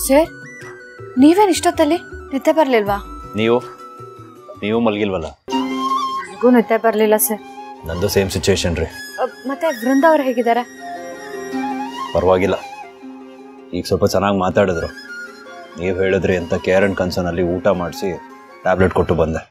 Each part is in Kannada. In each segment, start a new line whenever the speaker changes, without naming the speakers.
ಸರ್ ನೀವೇನು ಇಷ್ಟೊತ್ತಲ್ಲಿ ನಿದ್ದೆ ಬರಲಿಲ್ವಾ
ನೀವು ನೀವು ಮಲಗಿಲ್ವಲ್ಲ
ನನಗೂ ನಿದ್ದೆ ಬರಲಿಲ್ಲ ಸರ್
ನಂದು ಸೇಮ್ ಸಿಚುವೇಶನ್ ರೀ
ಮತ್ತೆ ವೃಂದ ಅವ್ರು ಹೇಗಿದ್ದಾರೆ
ಪರವಾಗಿಲ್ಲ ಈಗ ಸ್ವಲ್ಪ ಚೆನ್ನಾಗಿ ಮಾತಾಡಿದ್ರು ನೀವು ಹೇಳಿದ್ರಿ ಅಂತ ಕೇರ್ ಆ್ಯಂಡ್ ಕನ್ಸರ್ನಲ್ಲಿ ಊಟ ಮಾಡಿಸಿ ಟ್ಯಾಬ್ಲೆಟ್ ಕೊಟ್ಟು ಬಂದೆ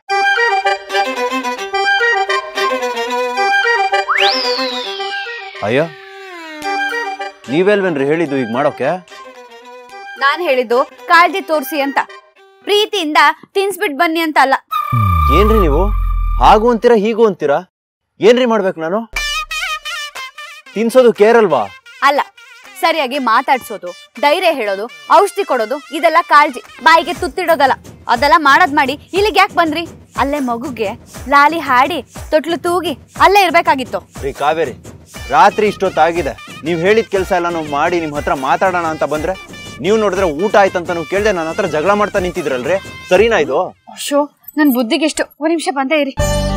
ಅಯ್ಯೋ ನೀವೆಲ್ವೇನ್ರಿ ಹೇಳಿದ್ದು ಈಗ ಮಾಡೋಕೆ
ನಾನು ಹೇಳಿದ್ದು ಕಾಳಜಿ ತೋರಿಸಿ ಅಂತ ಪ್ರೀತಿಯಿಂದ ತಿನ್ಸ್ಬಿಟ್ ಬನ್ನಿ ಅಂತ ಅಲ್ಲ
ಏನ್ರಿ ನೀವು ಹಾಗೂ ಅಂತೀರಾ ಹೀಗೂ ಅಂತೀರಾ ಏನ್ರಿ ಮಾಡ್ಬೇಕು ನಾನು ತಿನ್ಸೋದು ಕೇರ್ ಅಲ್ವಾ
ಅಲ್ಲ ಸರಿಯಾಗಿ ಮಾತಾಡ್ಸೋದು ಧೈರ್ಯ ಹೇಳೋದು ಔಷಧಿ ಕೊಡೋದು ಇದೆಲ್ಲ ಕಾಳಜಿ ಬಾಯಿಗೆ ತುತ್ತಿಡೋದಲ್ಲ ಅದೆಲ್ಲ ಮಾಡೋದ್ ಮಾಡಿ ಇಲ್ಲಿಗೆ ಯಾಕೆ ಬಂದ್ರಿ ಅಲ್ಲೇ ಮಗುಗೆ ಲಾಲಿ ಹಾಡಿ ತೊಟ್ಲು ತೂಗಿ ಅಲ್ಲೇ ಇರ್ಬೇಕಾಗಿತ್ತು
ರೀ ಕಾವೇರಿ ರಾತ್ರಿ ಇಷ್ಟೊತ್ತಾಗಿದೆ ನೀವು ಹೇಳಿದ ಕೆಲಸ ಎಲ್ಲ ನಾವು ಮಾಡಿ ನಿಮ್ಮ ಹತ್ರ ಮಾತಾಡೋಣ ಅಂತ ಬಂದ್ರೆ ನೀವು ನೋಡಿದ್ರೆ ಊಟ ಆಯ್ತಂತ ನೀವು ಕೇಳಿದೆ ನನ್ನ ಹತ್ರ ಜಗಳ ಮಾಡ್ತಾ ನಿಂತಿದ್ರಲ್ರಿ ಸರಿನಾ ಇದು
ಶೋ ನನ್ ಬುದ್ಧಿಗೆ ಎಷ್ಟು ಒಂದ್ ನಿಮಿಷ ಬಂದೇ ಇರಿ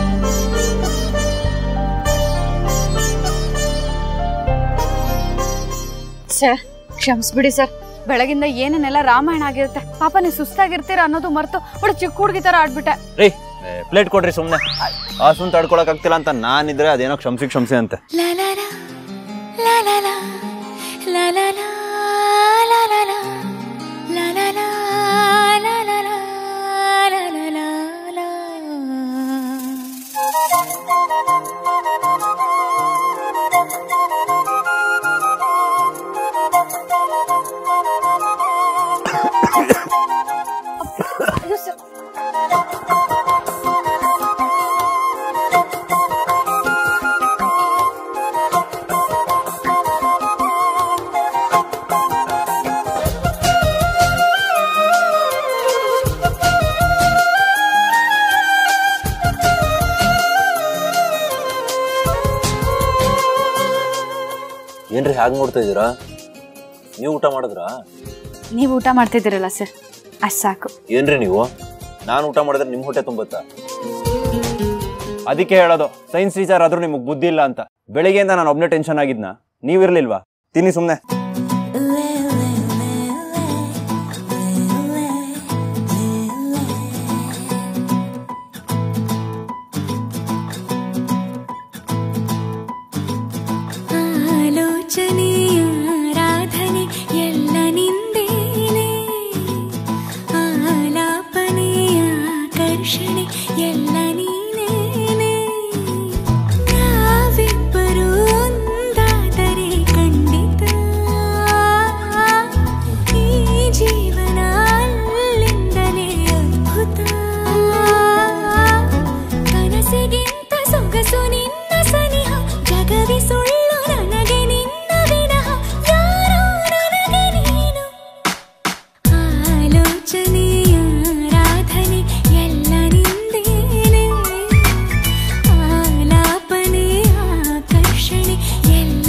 ಸರ್ ಕ್ಷಮಿಸ್ಬಿಡಿ ಸರ್ ಬೆಳಗಿಂದ ಏನೇನೆಲ್ಲ ರಾಮಾಯಣ ಆಗಿರುತ್ತೆ ಪಾಪ ನೀವು ಸುಸ್ತಾಗಿರ್ತೀರ ಅನ್ನೋದು ಮರ್ತು ಒಳ್ಳೆ ಚಿಕ್ಕ ಹುಡುಗಿ ತರ ಆಡ್ಬಿಟ್ಟೆ
ರೀ ಪ್ಲೇಟ್ ಕೊಡ್ರಿ ಸುಮ್ಮನೆ ಆ ಸುಮ್ ತಡ್ಕೊಳಕ್ ಆಗ್ತಿಲ್ಲ ಅಂತ ನಾನಿದ್ರೆ ಅದೇನೋ ಕ್ಷಮಿಸಿ ಕ್ಷಮಿಸಿ ಅಂತೆ
La la la, la la la, la la la, la la la, la la la, la la la, la la la la.
ಅಯ್ಯೋ ಸರ್
ಏನ್ರಿ ಹಾಗೆ ನೋಡ್ತಾ ಇದ್ದೀರಾ ನೀವು ಊಟ ಮಾಡಿದ್ರಾ
ನೀವು ಊಟ ಮಾಡ್ತಿದ್ದೀರಲ್ಲ ಸರ್ ಅಷ್ಟು ಸಾಕು
ಏನ್ರಿ ನೀವು ನಾನು ಊಟ ಮಾಡಿದ್ರೆ ನಿಮ್ಮ ಹೊಟ್ಟೆ ತುಂಬುತ್ತಾ ಅದಕ್ಕೆ ಹೇಳೋದು ಸೈನ್ಸ್ ಟೀಚರ್ ಆದ್ರೂ ನಿಮಗೆ ಬುದ್ಧಿ ಇಲ್ಲ ಅಂತ ಬೆಳಿಗ್ಗೆಯಿಂದ ನಾನು ಒಬ್ಬನೇ ಟೆನ್ಷನ್ ಆಗಿದ್ನ ನೀವಿರ್ಲಿಲ್ವಾ ತಿನ್ನಿ ಸುಮ್ಮನೆ
ಆಲೋಚನೆಯ ಆರಾಧನೆ ಎಲ್ಲ ನಿಂದೇನೆ ಆಲಾಪನೆಯ ಆಕರ್ಷಣೆ ಎಲ್ಲ ನೀನೇನೆ ನಾವಿಬ್ಬರು ಒಂದಾದರೆ ಖಂಡಿತ ಈ ಜೀವನ ಅಲ್ಲಿಂದಲೇ ಅದ್ಭುತ ಕನಸಿಗಿಂತ ಸೊಗಸು ನಿನ್ನ ಸನಿಹ ಜಗವಿ ಸುಳ್ಳು ನನಗೆ ನಿನ್ನ ವಿನಃ ಯಾರೋ ನನಗೆ ನೀನು ಆಲೋಚನೆಯ ಆರಾಧನೆ ಎಲ್ಲ ನಿಂದೇನೆ ಆಲಾಪನೆ ಆಕರ್ಷಣೆ ಎಲ್ಲ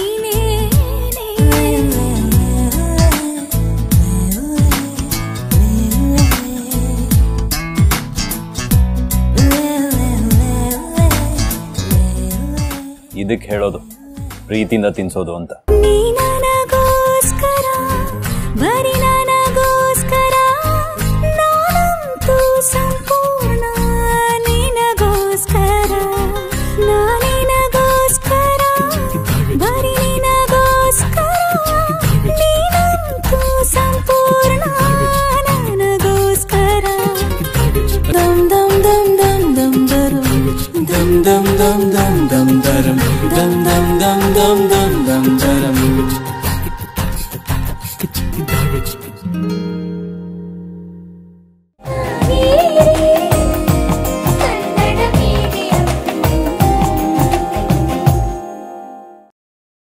ಇದಕ್ಕೆ ಹೇಳೋದು ಪ್ರೀತಿಯಿಂದ ತಿನ್ಸೋದು ಅಂತ
ನೀ ನನಗೋಸ್ಕರ ಬರೀ ನನಗೋಸ್ಕರ ನಾನಂತೂ ಸಂಪೂರ್ಣ ನಿನಗೋಸ್ಕರ ನಾನಿನಗೋಸ್ಕರ ಬರೀ ನಿನಗೋಸ್ಕರ ನೀನಂತೂ ಸಂಪೂರ್ಣ ನನಗೋಸ್ಕರ ದಮ್ ದಮ್ ದಮ್ ದಮ್ ದಮ್ ದರು ದಮ್ ದಮ್ ದಮ್ ದಮ್ ದಮ್ ದರಂ ದಮ್ ದಮ್ ದಮ್ ದಮ್ ದಮ್